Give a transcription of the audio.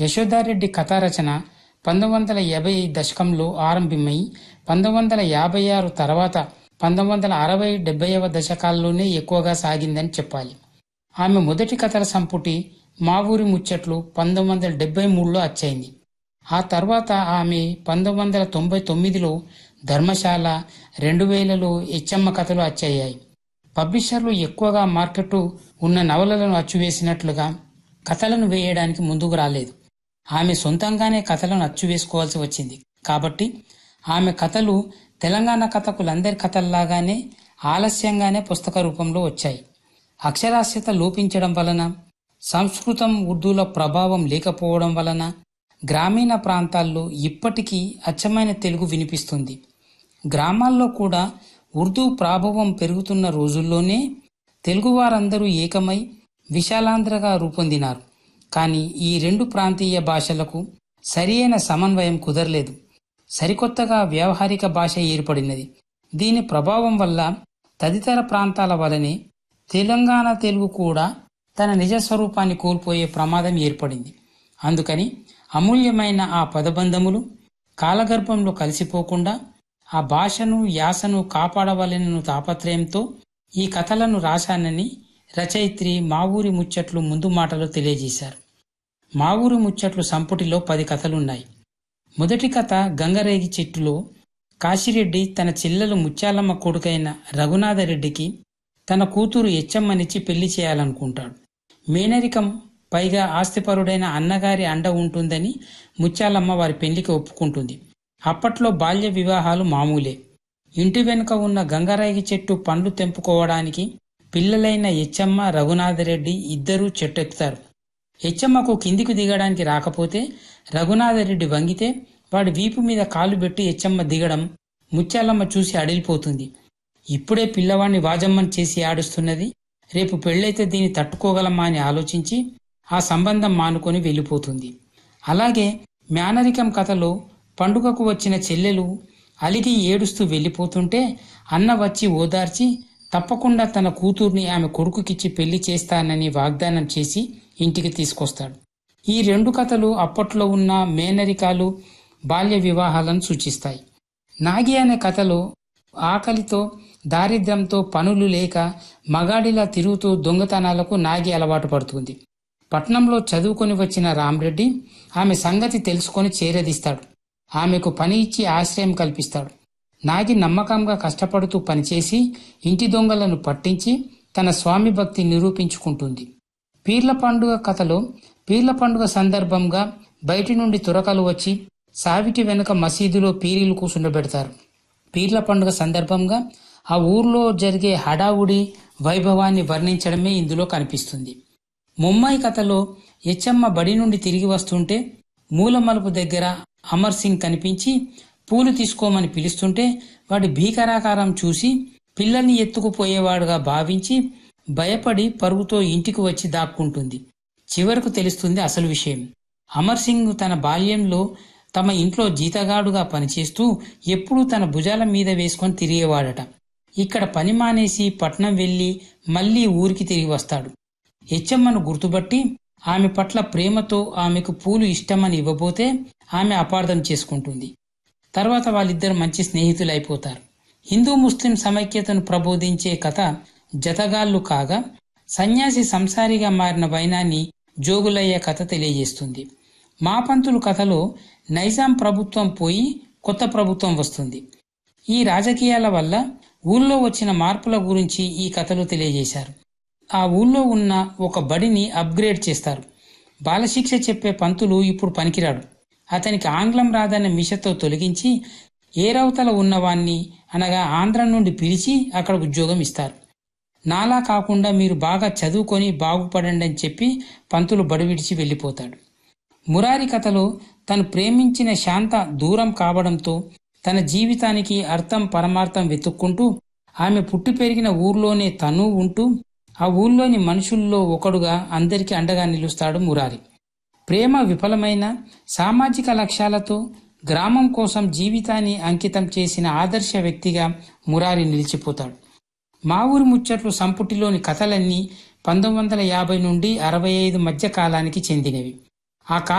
యశోదారెడ్డి కథా రచన పంతొమ్మిది వందల యాభై దశకంలో ఆరంభమై పంతొమ్మిది వందల యాభై ఆరు తర్వాత పంతొమ్మిది వందల అరవై డెబ్బైవ దశకాల్లోనే ఎక్కువగా సాగిందని చెప్పాలి ఆమె మొదటి కథల సంపుటి మా ఊరి ముచ్చట్లు పంతొమ్మిది వందల డెబ్బై మూడులో వచ్చైంది ఆ తర్వాత ఆమె పంతొమ్మిది వందల తొంభై తొమ్మిదిలో ధర్మశాల రెండు వేలలో ఎచ్చమ్మ కథలు వచ్చాయి పబ్లిషర్లు ఎక్కువగా మార్కెట్ ఉన్న నవలలను అచ్చువేసినట్లుగా కథలను వేయడానికి ముందుకు రాలేదు ఆమె సొంతంగానే కథలను అచ్చువేసుకోవాల్సి వచ్చింది కాబట్టి ఆమె కథలు తెలంగాణ కథకులందరి కథల్లాగానే ఆలస్యంగానే పుస్తక రూపంలో వచ్చాయి అక్షరాస్యత లోపించడం వలన సంస్కృతం ఉర్దూల ప్రభావం లేకపోవడం వలన గ్రామీణ ప్రాంతాల్లో ఇప్పటికీ అచ్చమైన తెలుగు వినిపిస్తుంది గ్రామాల్లో కూడా ఉర్దూ ప్రాభవం పెరుగుతున్న రోజుల్లోనే తెలుగువారందరూ ఏకమై విశాలాంధ్రగా రూపొందినారు కానీ ఈ రెండు ప్రాంతీయ భాషలకు సరియైన సమన్వయం కుదరలేదు సరికొత్తగా వ్యావహారిక భాష ఏర్పడినది దీని ప్రభావం వల్ల తదితర ప్రాంతాల వలనే తెలంగాణ తెలుగు కూడా తన నిజ స్వరూపాన్ని కోల్పోయే ప్రమాదం ఏర్పడింది అందుకని అమూల్యమైన ఆ పదబంధములు కాలగర్భంలో కలిసిపోకుండా ఆ భాషను యాసను కాపాడవలెనను తాపత్రయంతో ఈ కథలను రాశానని రచయిత్రి మా ఊరి ముచ్చట్లు ముందు మాటలో తెలియజేశారు మా ఊరి ముచ్చట్లు సంపుటిలో పది కథలున్నాయి మొదటి కథ గంగరేగి చెట్టులో కాశిరెడ్డి తన చెల్లెలు ముత్యాలమ్మ కొడుకైన రఘునాథరెడ్డికి తన కూతురు ఎచ్చమ్మనిచ్చి పెళ్లి చేయాలనుకుంటాడు మేనరికం పైగా ఆస్తిపరుడైన అన్నగారి అండ ఉంటుందని ముత్యాలమ్మ వారి పెళ్లికి ఒప్పుకుంటుంది అప్పట్లో బాల్య వివాహాలు మామూలే ఇంటి వెనుక ఉన్న గంగరాగి చెట్టు పండ్లు తెంపుకోవడానికి పిల్లలైన ఎచ్చమ్మ రఘునాథరెడ్డి ఇద్దరూ చెట్టెత్తుతారు ఎచ్చమ్మకు కిందికి దిగడానికి రాకపోతే రఘునాథరెడ్డి వంగితే వాడి వీపు మీద కాలు పెట్టి ఎచ్చమ్మ దిగడం ముత్యాలమ్మ చూసి అడిలిపోతుంది ఇప్పుడే పిల్లవాణ్ణి వాజమ్మని చేసి ఆడుస్తున్నది రేపు పెళ్ళైతే దీన్ని తట్టుకోగలమా అని ఆలోచించి ఆ సంబంధం మానుకొని వెళ్ళిపోతుంది అలాగే మేనరికం కథలో పండుగకు వచ్చిన చెల్లెలు అలిగి ఏడుస్తూ వెళ్ళిపోతుంటే అన్న వచ్చి ఓదార్చి తప్పకుండా తన కూతుర్ని ఆమె కొడుకుకిచ్చి పెళ్లి చేస్తానని వాగ్దానం చేసి ఇంటికి తీసుకొస్తాడు ఈ రెండు కథలు అప్పట్లో ఉన్న మేనరికాలు బాల్య వివాహాలను సూచిస్తాయి నాగి అనే కథలో ఆకలితో దారిద్ర్యంతో పనులు లేక మగాడిలా తిరుగుతూ దొంగతనాలకు నాగి అలవాటు పడుతుంది పట్నంలో చదువుకొని వచ్చిన రామరెడ్డి ఆమె సంగతి తెలుసుకొని చేరదీస్తాడు ఆమెకు పని ఇచ్చి ఆశ్రయం కల్పిస్తాడు నాగి నమ్మకంగా కష్టపడుతూ పనిచేసి ఇంటి దొంగలను పట్టించి తన స్వామి భక్తి నిరూపించుకుంటుంది పీర్ల పండుగ కథలో పీర్ల పండుగ సందర్భంగా బయటి నుండి తురకలు వచ్చి సావిటి వెనుక మసీదులో పీరీలు కూసుండబెడతారు పీర్ల పండుగ సందర్భంగా ఆ ఊర్లో జరిగే హడావుడి వైభవాన్ని వర్ణించడమే ఇందులో కనిపిస్తుంది ముమ్మాయి కథలో ఎచ్చమ్మ బడి నుండి తిరిగి వస్తుంటే మూలమలుపు దగ్గర అమర్ సింగ్ కనిపించి పూలు తీసుకోమని పిలుస్తుంటే వాడి భీకరాకారం చూసి పిల్లల్ని ఎత్తుకుపోయేవాడుగా భావించి భయపడి పరుగుతో ఇంటికి వచ్చి దాక్కుంటుంది చివరకు తెలుస్తుంది అసలు విషయం అమర్ సింగ్ తన బాల్యంలో తమ ఇంట్లో జీతగాడుగా పనిచేస్తూ ఎప్పుడూ తన భుజాల మీద వేసుకొని తిరిగేవాడట ఇక్కడ పని మానేసి పట్నం వెళ్లి మళ్లీ ఊరికి తిరిగి వస్తాడు హెచ్చమ్మను గుర్తుపట్టి ఆమె పట్ల ప్రేమతో ఆమెకు పూలు ఇష్టమని ఇవ్వబోతే ఆమె అపార్థం చేసుకుంటుంది తర్వాత వాళ్ళిద్దరు మంచి స్నేహితులు అయిపోతారు హిందూ ముస్లిం సమైక్యతను ప్రబోధించే కథ జతగాళ్లు కాగా సన్యాసి సంసారిగా మారిన వైనాన్ని జోగులయ్య కథ తెలియజేస్తుంది మాపంతులు కథలో నైజాం ప్రభుత్వం పోయి కొత్త ప్రభుత్వం వస్తుంది ఈ రాజకీయాల వల్ల ఊళ్ళో వచ్చిన మార్పుల గురించి ఈ కథలో తెలియజేశారు ఆ ఊళ్ళో ఉన్న ఒక బడిని అప్గ్రేడ్ చేస్తారు బాలశిక్ష చెప్పే పంతులు ఇప్పుడు పనికిరాడు అతనికి ఆంగ్లం రాదన్న మిషతో తొలగించి ఏరవతల ఉన్నవాణ్ణి అనగా ఆంధ్ర నుండి పిలిచి అక్కడ ఉద్యోగం ఇస్తారు నాలా కాకుండా మీరు బాగా చదువుకొని బాగుపడండి అని చెప్పి పంతులు బడి విడిచి వెళ్ళిపోతాడు మురారి కథలో తను ప్రేమించిన శాంత దూరం కావడంతో తన జీవితానికి అర్థం పరమార్థం వెతుక్కుంటూ ఆమె పుట్టి పెరిగిన ఊర్లోనే తను ఉంటూ ఆ ఊళ్ళోని మనుషుల్లో ఒకడుగా అందరికీ అండగా నిలుస్తాడు మురారి ప్రేమ విఫలమైన సామాజిక లక్ష్యాలతో గ్రామం కోసం జీవితాన్ని అంకితం చేసిన ఆదర్శ వ్యక్తిగా మురారి నిలిచిపోతాడు మా ఊరి ముచ్చట్లు సంపుటిలోని కథలన్నీ పంతొమ్మిది వందల యాభై నుండి అరవై ఐదు మధ్య కాలానికి చెందినవి ఆ